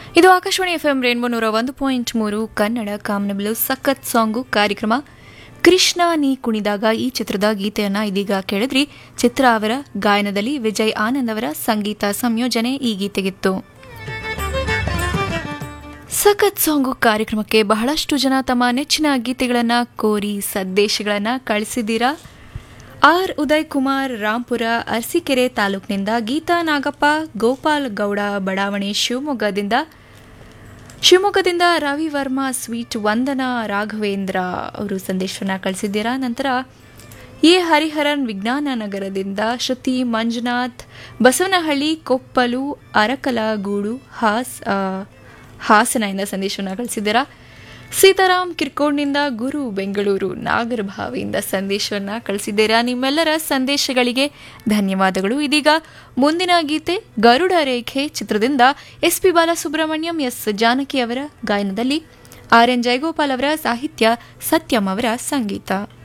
ಇದು Akashvani F M rainbow ನೂರ ಒಂದು ಪಾಯಿಂಟ್ ಮೂರು ಕನ್ನಡ ಕಾಮನಬಿಲು ಸಖತ್ ಸಾಂಗು ಕಾರ್ಯಕ್ರಮ ಕೃಷ್ಣ ನೀ ಕುಣಿದಾಗ ಈ ಚಿತ್ರದ ಗೀತೆಯನ್ನ ಇದೀಗ ಕೇಳಿದ್ರಿ ಚಿತ್ರ ಅವರ ಗಾಯನದಲ್ಲಿ ವಿಜಯ್ ಆನಂದ್ ಅವರ ಸಂಗೀತ ಸಂಯೋಜನೆ ಈ ಗೀತೆಗಿತ್ತು ಸಖತ್ ಸಾಂಗು ಕಾರ್ಯಕ್ರಮಕ್ಕೆ ಬಹಳಷ್ಟು ಜನ ತಮ್ಮ ನೆಚ್ಚಿನ ಗೀತೆಗಳನ್ನ ಕೋರಿ ಸಂದೇಶಗಳನ್ನ ಕಳಿಸಿದ್ದೀರಾ ಆರ್ ಉದಯ್ ಕುಮಾರ್ ರಾಂಪುರ ಅರಸೀಕೆರೆ ತಾಲೂಕಿನಿಂದ ಗೀತಾ ನಾಗಪ್ಪ ಗೋಪಾಲ್ ಗೌಡ ಬಡಾವಣೆ ಶಿವಮೊಗ್ಗದಿಂದ ಶಿವಮೊಗ್ಗದಿಂದ ರವಿ ವರ್ಮಾ ಸ್ವೀಟ್ ವಂದನಾ ರಾಘವೇಂದ್ರ ಅವರು ಸಂದೇಶವನ್ನ ಕಳಿಸಿದ್ದೀರಾ ನಂತರ ಎ ಹರಿಹರನ್ ವಿಜ್ಞಾನ ನಗರದಿಂದ ಶ್ರುತಿ ಮಂಜುನಾಥ್ ಬಸವನಹಳ್ಳಿ ಕೊಪ್ಪಲು ಅರಕಲಗೂಡು ಹಾಸ್ ಆ, ಹಾಸನದಿಂದ ಸಂದೇಶವನ್ನು ಕಳಿಸಿದ್ದೀರಾ ಸೀತಾರಾಮ್ ಕಿರ್ಕೋಡ್ನಿಂದ ಗುರು ಬೆಂಗಳೂರು ನಾಗರಭಾವಿಯಿಂದ ಸಂದೇಶವನ್ನ ಕಳಿಸಿದ್ದೀರಾ ನಿಮ್ಮೆಲ್ಲರ ಸಂದೇಶಗಳಿಗೆ ಧನ್ಯವಾದಗಳು ಇದೀಗ ಮುಂದಿನ ಗೀತೆ ಗರುಡ ರೇಖೆ ಚಿತ್ರದಿಂದ S P Balasubrahmanyam S Janaki ಅವರ ಗಾಯನದಲ್ಲಿ ಆರ್ ಎನ್ ಜಯಗೋಪಾಲ್ ಅವರ ಸಾಹಿತ್ಯ ಸತ್ಯಂ ಅವರ ಸಂಗೀತ